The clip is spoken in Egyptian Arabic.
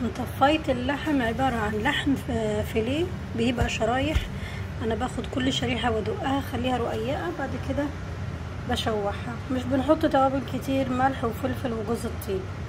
مطفاية اللحم عبارة عن لحم ف- فيليه بيبقى شرايح انا باخد كل شريحة وادقها اخليها رقيقة بعد كده بشوحها مش بنحط توابل كتير ملح وفلفل وجوز الطيب